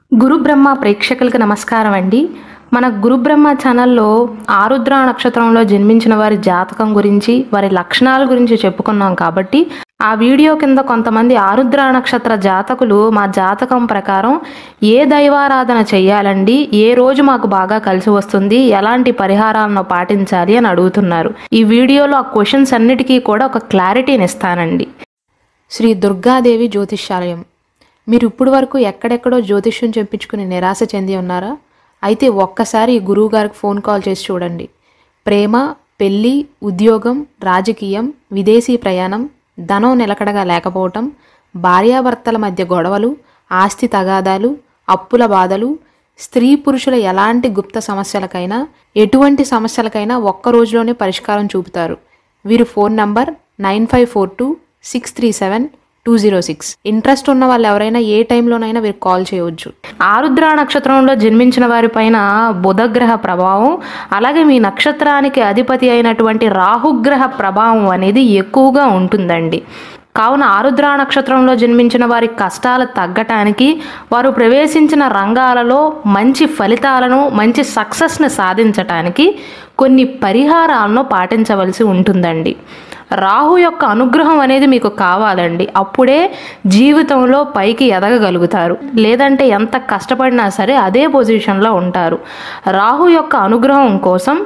గురు బ్రహ్మ ప్రేక్షకులకు నమస్కారం అండి మన గురు బ్రహ్మ ఛానల్లో ఆరుద్ర నక్షత్రంలో జన్మించిన వారి జాతకం గురించి వారి లక్షణాల గురించి చెప్పుకున్నాం కాబట్టి ఆ వీడియో కింద కొంతమంది ఆరుద్ర నక్షత్ర జాతకులు మా జాతకం ప్రకారం ఏ దైవారాధన చెయ్యాలండి ఏ రోజు మాకు బాగా కలిసి వస్తుంది ఎలాంటి పరిహారాలను పాటించాలి అని అడుగుతున్నారు ఈ వీడియోలో ఆ క్వశ్చన్స్ అన్నిటికీ కూడా ఒక క్లారిటీని ఇస్తానండి శ్రీ దుర్గాదేవి జ్యోతిష్యాలయం మీరు ఇప్పుడు వరకు ఎక్కడెక్కడో జ్యోతిష్యం చెప్పించుకుని నిరాశ చెంది ఉన్నారా అయితే ఒక్కసారి ఈ గురువు గారికి ఫోన్ కాల్ చేసి చూడండి ప్రేమ పెళ్ళి ఉద్యోగం రాజకీయం విదేశీ ప్రయాణం ధనం నిలకడగా లేకపోవటం భార్యాభర్తల మధ్య గొడవలు ఆస్తి తగాదాలు అప్పుల బాధలు స్త్రీ పురుషుల ఎలాంటి గుప్త సమస్యలకైనా ఎటువంటి సమస్యలకైనా ఒక్క రోజులోనే పరిష్కారం చూపుతారు వీరు phone number nine five four two six three seven two zero six interest ఉన్న వాళ్ళు ఎవరైనా ఏ టైంలోనైనా వీరు కాల్ చేయవచ్చు ఆరుద్ర నక్షత్రంలో జన్మించిన వారి పైన బుధగ్రహ ప్రభావం అలాగే మీ నక్షత్రానికి అధిపతి అయినటువంటి రాహుగ్రహ ప్రభావం అనేది ఎక్కువగా ఉంటుందండి కావున ఆరుద్ర నక్షత్రంలో జన్మించిన వారి కష్టాలు తగ్గటానికి వారు ప్రవేశించిన రంగాలలో మంచి ఫలితాలను మంచి సక్సెస్ని సాధించటానికి కొన్ని పరిహారాలను పాటించవలసి ఉంటుందండి రాహు యొక్క అనుగ్రహం అనేది మీకు కావాలండి అప్పుడే జీవితంలో పైకి ఎదగగలుగుతారు లేదంటే ఎంత కష్టపడినా సరే అదే పొజిషన్లో ఉంటారు రాహు యొక్క అనుగ్రహం కోసం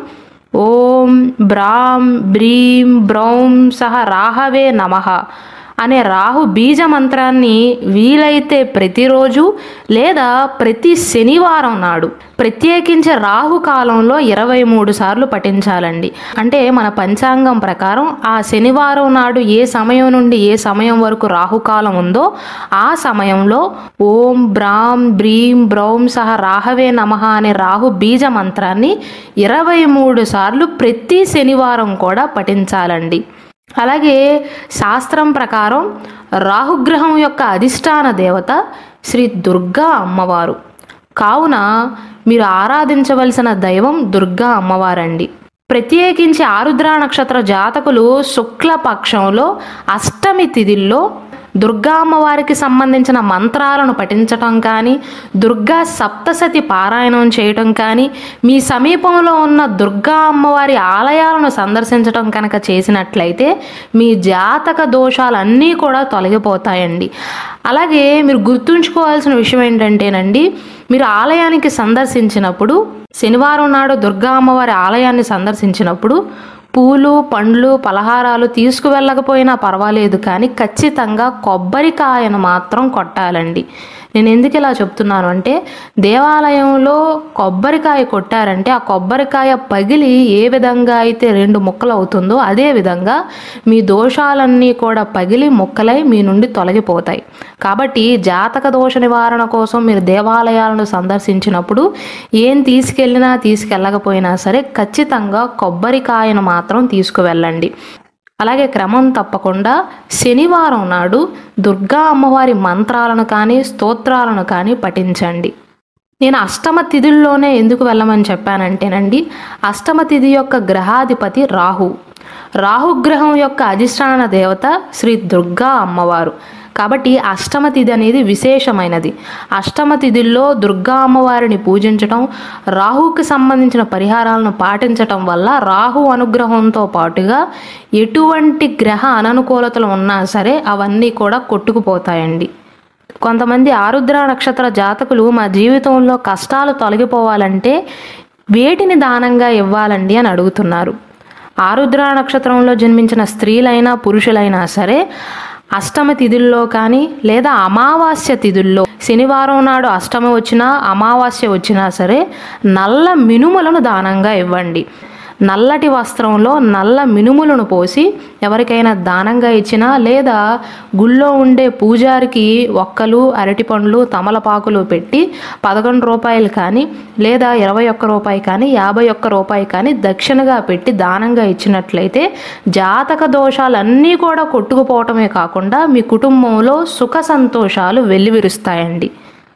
ఓం బ్రాం బ్రీం బ్రౌం సహ రాహవే నమః అనే రాహు బీజ మంత్రాన్ని వీలైతే ప్రతిరోజు లేదా ప్రతి శనివారం నాడు ప్రత్యేకించి రాహు కాలంలో ఇరవై మూడు సార్లు పఠించాలండి అంటే మన పంచాంగం ప్రకారం ఆ శనివారం నాడు ఏ సమయం నుండి ఏ సమయం వరకు రాహుకాలం ఉందో ఆ సమయంలో ఓం బ్రాం బ్రీం బ్రౌం సహ రాహవే నమః అనే రాహు బీజ మంత్రాన్ని ఇరవై మూడు సార్లు ప్రతి శనివారం కూడా పఠించాలండి అలాగే శాస్త్రం ప్రకారం రాహుగ్రహం యొక్క అధిష్టాన దేవత శ్రీ దుర్గా అమ్మవారు కావున మీరు ఆరాధించవలసిన దైవం దుర్గా అమ్మవారండి ప్రత్యేకించి ఆరుద్ర నక్షత్ర జాతకులు శుక్ల పక్షంలో అష్టమి తిథిల్లో దుర్గా అమ్మవారికి సంబంధించిన మంత్రాలను పఠించటం కానీ దుర్గా సప్తసతి పారాయణం చేయటం కానీ మీ సమీపంలో ఉన్న దుర్గా అమ్మవారి ఆలయాలను సందర్శించటం కనుక చేసినట్లయితే మీ జాతక దోషాలన్నీ కూడా తొలగిపోతాయండి అలాగే మీరు గుర్తుంచుకోవాల్సిన విషయం ఏంటంటేనండి మీరు ఆలయానికి సందర్శించినప్పుడు శనివారం నాడు దుర్గా అమ్మవారి ఆలయాన్ని సందర్శించినప్పుడు పూలు పండ్లు పలహారాలు తీసుకువెళ్ళకపోయినా పర్వాలేదు కానీ ఖచ్చితంగా కొబ్బరికాయను మాత్రం కొట్టాలండి నేను ఎందుకు ఇలా చెప్తున్నాను అంటే దేవాలయంలో కొబ్బరికాయ కొట్టారంటే ఆ కొబ్బరికాయ పగిలి ఏ విధంగా అయితే రెండు ముక్కలు అవుతుందో అదే విధంగా మీ దోషాలన్నీ కూడా పగిలి ముక్కలై మీ నుండి తొలగిపోతాయి కాబట్టి జాతక దోష నివారణ కోసం మీరు దేవాలయాలను సందర్శించినప్పుడు ఏం తీసుకెళ్ళినా తీసుకెళ్ళకపోయినా సరే ఖచ్చితంగా కొబ్బరికాయను మాత్రం తీసుకువెళ్ళండి అలాగే క్రమం తప్పకుండా శనివారం నాడు దుర్గా అమ్మవారి మంత్రాలను కానీ స్తోత్రాలను కానీ పఠించండి నేను అష్టమ తిథుల్లోనే ఎందుకు వెళ్ళమని చెప్పానంటేనండి అష్టమ తిథి యొక్క గ్రహాధిపతి రాహు రాహుగ్రహం యొక్క అధిష్టాన దేవత శ్రీ దుర్గా అమ్మవారు కాబట్టి అష్టమ తిథి అనేది విశేషమైనది అష్టమ తిథిల్లో దుర్గా అమ్మవారిని పూజించటం రాహుకి సంబంధించిన పరిహారాలను పాటించటం వల్ల రాహు అనుగ్రహంతో పాటుగా ఎటువంటి గ్రహ అననుకూలతలు ఉన్నా సరే అవన్నీ కూడా కొట్టుకుపోతాయండి కొంతమంది ఆరుద్ర నక్షత్ర జాతకులు మా జీవితంలో కష్టాలు తొలగిపోవాలంటే వేటిని దానంగా ఇవ్వాలండి అని అడుగుతున్నారు ఆరుద్ర నక్షత్రంలో జన్మించిన స్త్రీలైనా పురుషులైనా సరే అష్టమ తిథుల్లో కానీ లేదా అమావాస్య తిథుల్లో శనివారం నాడు అష్టమి వచ్చినా అమావాస్య వచ్చినా సరే నల్ల మినుములను దానంగా ఇవ్వండి నల్లటి వస్త్రంలో నల్ల మినుములను పోసి ఎవరికైనా దానంగా ఇచ్చినా లేదా గుళ్ళో ఉండే పూజారికి ఒక్కలు అరటిపండ్లు తమలపాకులు పెట్టి పదకొండు రూపాయలు కానీ లేదా ఇరవై ఒక్క రూపాయి కానీ యాభై ఒక్క రూపాయి కానీ దక్షిణగా పెట్టి దానంగా ఇచ్చినట్లయితే జాతక దోషాలన్నీ కూడా కొట్టుకుపోవటమే కాకుండా మీ కుటుంబంలో సుఖ సంతోషాలు వెల్లివిరుస్తాయండి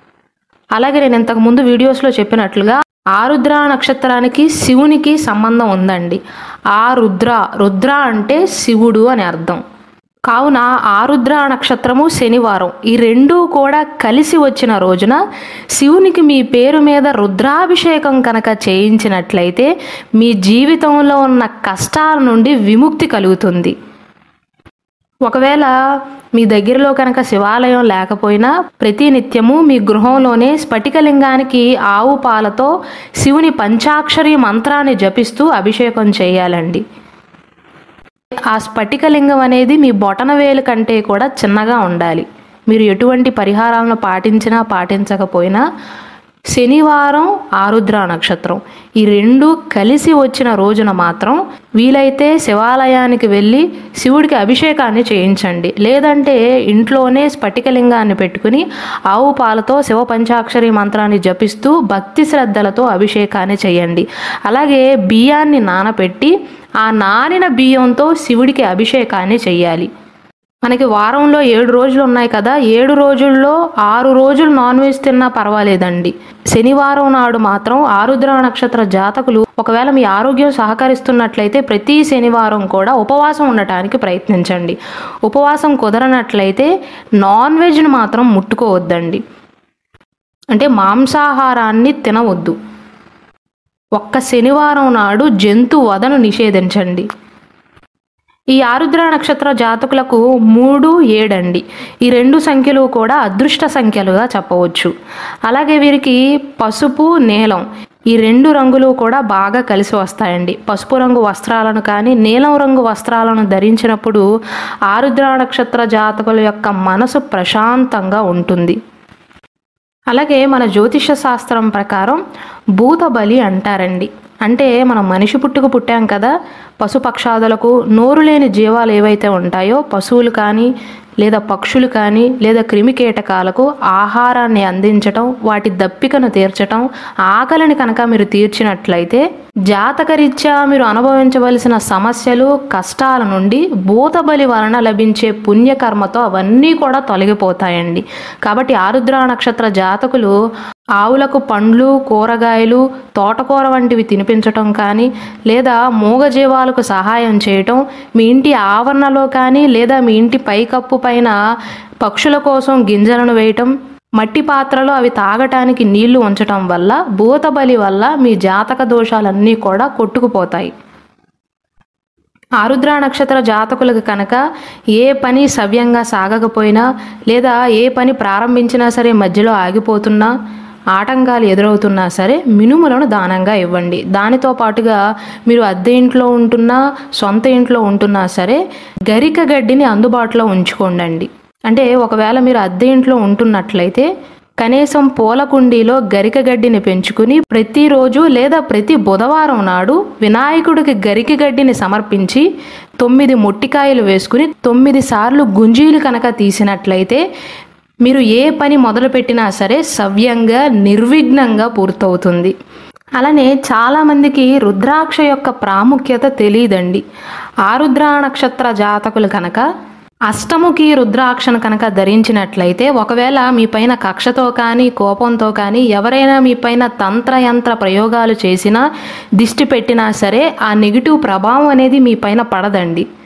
అలాగే నేను ఇంతకు ముందు వీడియోస్లో చెప్పినట్లుగా ఆరుద్ర నక్షత్రానికి శివునికి సంబంధం ఉందండి ఆ రుద్ర రుద్ర అంటే శివుడు అని అర్థం కావున ఆరుద్ర నక్షత్రము శనివారం ఈ రెండూ కూడా కలిసి వచ్చిన రోజున శివునికి మీ పేరు మీద రుద్రాభిషేకం కనుక చేయించినట్లయితే మీ జీవితంలో ఉన్న కష్టాల నుండి విముక్తి కలుగుతుంది ఒకవేళ మీ దగ్గరలో కనుక శివాలయం లేకపోయినా ప్రతి నిత్యము మీ గృహంలోనే స్ఫటికలింగానికి ఆవు పాలతో శివుని పంచాక్షరి మంత్రాన్ని జపిస్తూ అభిషేకం చేయాలండి ఆ స్ఫటికలింగం అనేది మీ బొటన వేలు కంటే కూడా చిన్నగా ఉండాలి మీరు ఎటువంటి పరిహారాలను పాటించినా పాటించకపోయినా శనివారం ఆరుద్ర నక్షత్రం ఈ రెండు కలిసి వచ్చిన రోజున మాత్రం వీలైతే శివాలయానికి వెళ్ళి శివుడికి అభిషేకాన్ని చేయించండి లేదంటే ఇంట్లోనే స్ఫటికలింగాన్ని పెట్టుకుని ఆవు పాలతో శివ పంచాక్షరి మంత్రాన్ని జపిస్తూ భక్తి శ్రద్ధలతో అభిషేకాన్ని చేయండి అలాగే బియ్యాన్ని నానపెట్టి ఆ నానిన బియ్యంతో శివుడికి అభిషేకాన్ని చెయ్యాలి మనకి వారంలో ఏడు రోజులు ఉన్నాయి కదా ఏడు రోజుల్లో ఆరు రోజులు నాన్ వెజ్ తిన్నా పర్వాలేదండి శనివారం నాడు మాత్రం ఆరుద్ర నక్షత్ర జాతకులు ఒకవేళ మీ ఆరోగ్యం సహకరిస్తున్నట్లయితే ప్రతి శనివారం కూడా ఉపవాసం ఉండటానికి ప్రయత్నించండి ఉపవాసం కుదరనట్లయితే నాన్ వెజ్ను మాత్రం ముట్టుకోవద్దండి అంటే మాంసాహారాన్ని తినవద్దు ఒక్క శనివారం నాడు జంతు వదను నిషేధించండి ఈ ఆరుద్ర నక్షత్ర జాతకులకు మూడు ఏడండి ఈ రెండు సంఖ్యలు కూడా అదృష్ట సంఖ్యలుగా చెప్పవచ్చు అలాగే వీరికి పసుపు నీలం ఈ రెండు రంగులు కూడా బాగా కలిసి వస్తాయండి పసుపు రంగు వస్త్రాలను కానీ నీలం రంగు వస్త్రాలను ధరించినప్పుడు ఆరుద్ర నక్షత్ర జాతకుల యొక్క మనసు ప్రశాంతంగా ఉంటుంది అలాగే మన జ్యోతిష శాస్త్రం ప్రకారం భూత బలి అంటారండి అంటే మనం మనిషి పుట్టుకు పుట్టాం కదా పశుపక్షాదులకు నోరు లేని జీవాలు ఏవైతే ఉంటాయో పశువులు కానీ లేదా పక్షులు కానీ లేదా క్రిమి కీటకాలకు ఆహారాన్ని అందించటం వాటి దప్పికను తీర్చటం ఆకలిని కనుక మీరు తీర్చినట్లయితే జాతకరీత్యా మీరు అనుభవించవలసిన సమస్యలు కష్టాల నుండి భూతబలి వలన లభించే పుణ్యకర్మతో అవన్నీ కూడా తొలగిపోతాయండి కాబట్టి ఆరుద్ర నక్షత్ర జాతకులు ఆవులకు పండ్లు కూరగాయలు తోటకూర వంటివి తినిపించటం కానీ లేదా మూగజీవాలకు సహాయం చేయటం మీ ఇంటి ఆవరణలో కానీ లేదా మీ ఇంటి పైకప్పు పైన పక్షుల కోసం గింజలను వేయటం మట్టి పాత్రలో అవి తాగటానికి నీళ్లు ఉంచటం వల్ల భూతబలి వల్ల మీ జాతక దోషాలన్నీ కూడా కొట్టుకుపోతాయి ఆరుద్ర నక్షత్ర జాతకులకు కనుక ఏ పని సవ్యంగా సాగకపోయినా లేదా ఏ పని ప్రారంభించినా సరే మధ్యలో ఆగిపోతున్నా ఆటంకాలు ఎదురవుతున్నా సరే మినుములను దానంగా ఇవ్వండి దానితో పాటుగా మీరు అద్దె ఇంట్లో ఉంటున్నా సొంత ఇంట్లో ఉంటున్నా సరే గరిక గడ్డిని అందుబాటులో ఉంచుకోండి అంటే ఒకవేళ మీరు అద్దె ఇంట్లో ఉంటున్నట్లయితే కనీసం పూల కుండీలో గరిక గడ్డిని పెంచుకుని ప్రతిరోజు లేదా ప్రతి బుధవారం నాడు వినాయకుడికి గరిక గడ్డిని సమర్పించి తొమ్మిది మొట్టికాయలు వేసుకుని తొమ్మిది సార్లు గుంజీలు కనుక తీసినట్లయితే మీరు ఏ పని మొదలుపెట్టినా సరే సవ్యంగా నిర్విఘ్నంగా పూర్తవుతుంది అలానే చాలామందికి రుద్రాక్ష యొక్క ప్రాముఖ్యత తెలియదండి ఆరుద్ర నక్షత్ర జాతకులు కనుక అష్టముఖి రుద్రాక్షను కనుక ధరించినట్లయితే ఒకవేళ మీ పైన కక్షతో కానీ కోపంతో కానీ ఎవరైనా మీ పైన తంత్ర యంత్ర ప్రయోగాలు చేసినా దిష్టి పెట్టినా సరే ఆ నెగిటివ్ ప్రభావం అనేది మీ పైన పడదండి